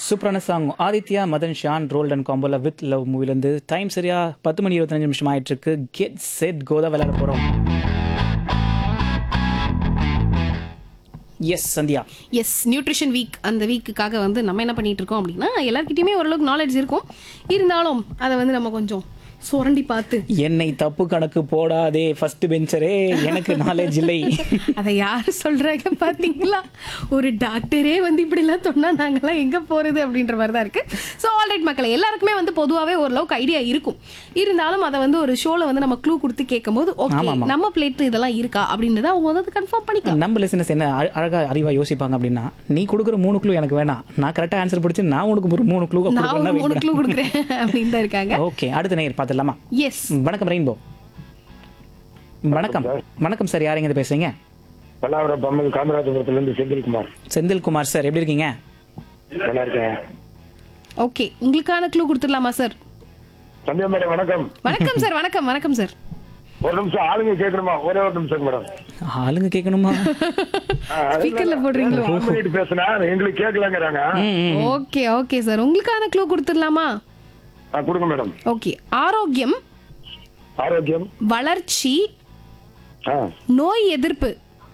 சூப்பரான song Aditya Madhan Sean Roldan and காம்போல with love மூவிலேருந்து டைம் சரியா பத்து மணி இருபத்தஞ்சு நிமிஷம் ஆயிட்டு இருக்கு கெட் செட் கோதா விளையாட போகிறோம் yes Sandhya yes nutrition week அந்த வீக்குக்காக வந்து நம்ம என்ன பண்ணிட்டு இருக்கோம் அப்படின்னா எல்லாருக்கிட்டையுமே ஓரளவுக்கு நாலேஜ் இருக்கும் இருந்தாலும் அதை வந்து நம்ம கொஞ்சம் சுரண்டி பார்த்து என்னை தப்பு கணக்கு போடாதே ஃபர்ஸ்ட் பெஞ்சரே எனக்கு நாலேஜ் இல்லை அதை யார் சொல்றாங்க பாத்தீங்களா ஒரு டாக்டரே வந்து இப்படிலாம் சொன்னா நாங்கெல்லாம் எங்க போறது அப்படின்ற மாதிரி தான் இருக்கு ஸோ ஆல்ரைட் மக்களை எல்லாருக்குமே வந்து பொதுவாகவே ஓரளவுக்கு ஐடியா இருக்கும் இருந்தாலும் அதை வந்து ஒரு ஷோல வந்து நம்ம க்ளூ கொடுத்து கேட்கும்போது ஓகே நம்ம பிளேட் இதெல்லாம் இருக்கா அப்படின்றத அவங்க வந்து கன்ஃபார்ம் பண்ணிக்கலாம் நம்ம லிசனஸ் என்ன அழ- அழகா அறிவா யோசிப்பாங்க அப்படின்னா நீ கொடுக்குற மூணு க்ளூ எனக்கு வேணாம் நான் கரெக்டாக ஆன்சர் பிடிச்சி நான் உனக்கு ஒரு மூணு க்ளூ நான் ஒரு மூணு க்ளூ கொடுக்குறேன் அப்படின்னு தான் இருக்காங்க ஓகே அடுத்த நேர் பார்த்துடலாமா எஸ் வணக்கம் ரெயின்போ வணக்கம் வணக்கம் சார் யாருங்க இது பேசுறீங்க பல்லாவரம் பம்மன் காமராஜபுரத்துல இருந்து செந்தில்குமார் செந்தில்குமார் சார் எப்படி இருக்கீங்க நல்லா இருக்கேன் ஓகே உங்களுக்கான க்ளூ கொடுத்துடலாமா சார் சந்தியா மேடம் வணக்கம் வணக்கம் சார் வணக்கம் வணக்கம் சார் ஒரு நிமிஷம் ஆளுங்க கேட்கணுமா ஒரே ஒரு நிமிஷம் மேடம் ஆளுங்க கேட்கணுமா ஸ்பீக்கர்ல போடுறீங்களோ ஆன் பண்ணிட்டு பேசுனா எங்களுக்கு கேட்கலங்கிறாங்க ஓகே ஓகே சார் உங்களுக்கான க்ளூ கொடுத்துடலாமா ஆ, கொடுங்க மேடம் ஓகே ஆரோக்கியம் ஆரோக்கியம் வளர்ச்சி ஆ, நோய் எதிர்ப்பு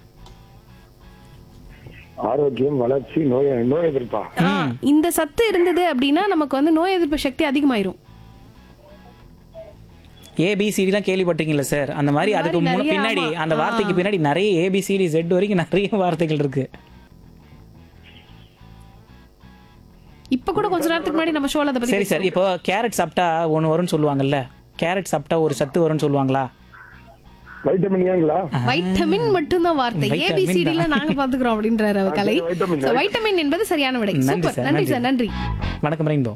ஆரோக்கியம் வளர்ச்சி நோய் நோய் எதிர்ப்பா ஆ, இந்த சத்து இருந்தது அப்படின்னா நமக்கு வந்து நோய் எதிர்ப்பு சக்தி அதிகமாயிரும் ஏபிசிடிலாம் கேள்விப்பட்டிருக்கீங்களா சார் அந்த மாதிரி அந்த அதுக்கு மாதிரி முன்ன- நிறைய, பின்னாடி ஆமா. அந்த வார்த்தைக்கு பின்னாடி நிறைய ஏபிசிடி ஜெட் வரைக்கும் நிறைய வார்த்தைகள் இருக்கு இப்ப கூட கொஞ்ச நேரத்துக்கு முன்னாடி நம்ம ஷோல அதை பத்தி சரி சார் இப்போ கேரட் சாப்பிட்டா ஒன்று வரும்னு சொல்லுவாங்கல்ல கேரட் சாப்பிட்டா ஒரு சத்து வரும்னு சொல்லுவாங்களா வைட்டமின் ஏங்களா வைட்டமின் மட்டும்தான் வார்த்தை வைட்டமின் ஏபிசிடி ல நாங்க பாத்துக்கிறோம் அப்படின்றாரு அவர் கலை வைட்டமின், So, வைட்டமின் என்பது சரியான விடை நன்றி சூப்பர் சார், நன்றி நன்றி. சார் நன்றி வணக்கம் ரெயின்போ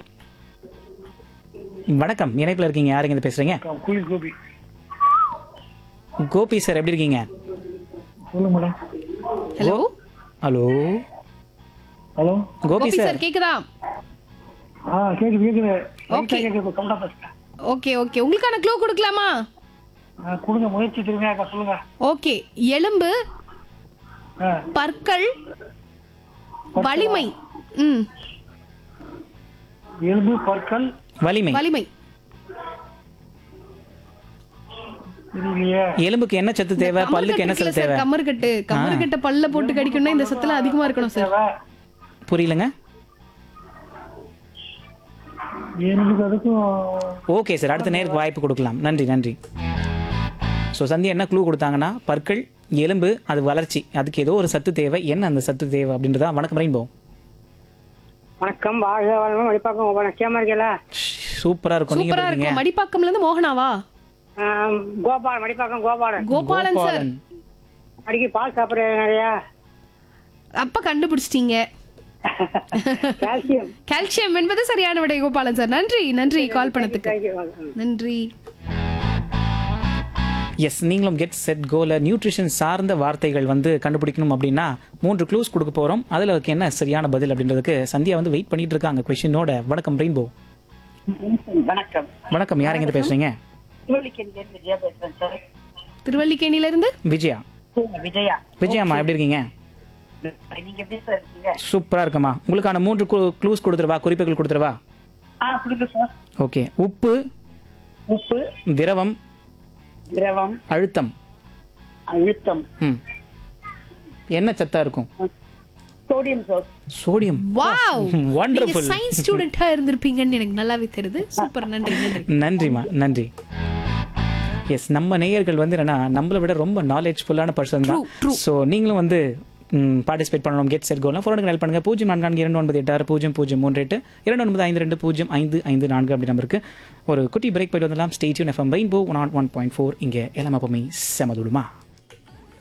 வணக்கம் இணைப்பில் இருக்கீங்க யாருங்க இது பேசுறீங்க குளி கோபி கோபி சார் எப்படி இருக்கீங்க சொல்லுங்க madam hello hello hello Gopi Gopi sir sir கேக்குதா ஆ கேக்குது கேக்குது Okay. கேக்குது கவுண்டா பேசுறேன் ஓகே ஓகே உங்களுக்கான க்ளூ கொடுக்கலாமா கொடுங்க முயற்சி திரும்பியா சொல்லுங்க ஓகே எலும்பு ஆ, பற்கள் வலிமை ம் எலும்பு பற்கள் வலிமை வலிமை இல்லையே எலும்புக்கு என்ன சத்து தேவை பல்லுக்கு என்ன சத்து தேவை கம்மர்கட்டு கம்மர்கட்ட பல்ல போட்டு கடிக்கணும்னா இந்த சத்துல அதிகமா இருக்கணும் சார் புரியலங்க எலும்புக்கு அதுக்கும் ஓகே சார் அடுத்த நேருக்கு வாய்ப்பு கொடுக்கலாம் நன்றி நன்றி ஸோ சந்தியா என்ன க்ளூ கொடுத்தாங்கன்னா பற்கள் எலும்பு அது வளர்ச்சி அதுக்கு ஏதோ ஒரு சத்து தேவை என்ன அந்த சத்து தேவை அப்படின்றதா வணக்கம் ரெயின்போ வணக்கம் வாழ்க வளமும் வழிபாக்கம் உங்க கேமா இருக்கல சூப்பரா இருக்கும் நீங்க சூப்பரா இருக்கீங்க இருக்கும் மடிப்பாக்கம்ல இருந்து மோகனாவா கோபால் மடிப்பாக்கம் கோபாலன் கோபாலன் சார் கோபாலன். அடிக்கடி பால் சாப்பிடுறது நிறைய அப்ப கண்டுபிடிச்சிட்டீங்க கால்சியம் கால்சியம் என்பது சரியான விடை கோபாலன் சார் நன்றி நன்றி கால் பண்ணதுக்கு தேங்க்யூ நன்றி எஸ் நீங்களும் கெட் செட் கோல நியூட்ரிஷன் சார்ந்த வார்த்தைகள் வந்து கண்டுபிடிக்கணும் அப்படின்னா மூன்று க்ளூஸ் கொடுக்க போறோம் அதுல அதுக்கு என்ன சரியான பதில் அப்படின்றதுக்கு சந்தியா வந்து வெயிட் பண்ணிட்டு இருக்காங்க கொஸ்டினோட வணக்கம் ரெயின்போ வணக்கம் வணக்கம் யாருங்க இருந்து பேசுறீங்க திருவள்ளிக்கேணியிலிருந்து விஜயா பேசுறேன் சார் திருவல்லிக்கேணில இருந்து விஜயா விஜயா விஜயாம்மா எப்படி இருக்கீங்க நீங்க எப்படி சார் இருக்கீங்க சூப்பரா இருக்குமா உங்களுக்கான மூன்று க்ளூஸ் கொடுத்துருவா குறிப்புகள் கொடுத்துருவா ஆ கொடுங்க சார் ஓகே உப்பு உப்பு திரவம் திரவம் அழுத்தம் அழுத்தம் ம் என்ன சத்தா இருக்கும் சோடியம் சார் சோடியம் வாவ் நீங்க வண்டர்ஃபுல் சயின்ஸ் ஸ்டூடெண்டா இருந்திருப்பீங்கன்னு எனக்கு நல்லாவே தெரியுது சூப்பர் நன்றி நன்றி நன்றிம்மா நன்றி எஸ் நம்ம நேயர்கள் வந்து என்னன்னா நம்மளை விட ரொம்ப நாலேஜ்ஃபுல்லான பர்சன் தான் True, true. ஸோ நீங்களும் வந்து பார்ட்டிசிபேட் பண்ணணும் கெட் செட் கோலாம் ஃபோனுக்கு ஹெல்ப் பண்ணுங்க பூஜ்ஜியம் நான்கு நான்கு இரண்டு ஒன்பது எட்டு ஆறு பூஜ்ஜியம் பூஜ்ஜியம் மூன்று எட்டு இரண்டு ஒன்பது ஐந்து ரெண்டு பூஜ்ஜியம் ஐந்து ஐந்து நான்கு அப்படி நம்பருக்கு ஒரு குட்டி பிரேக் போயிட்டு வந்துடலாம் stay tuned FM Rainbow one one point four இங்கே எல்லாமே எப்பவுமே செமதுடுமா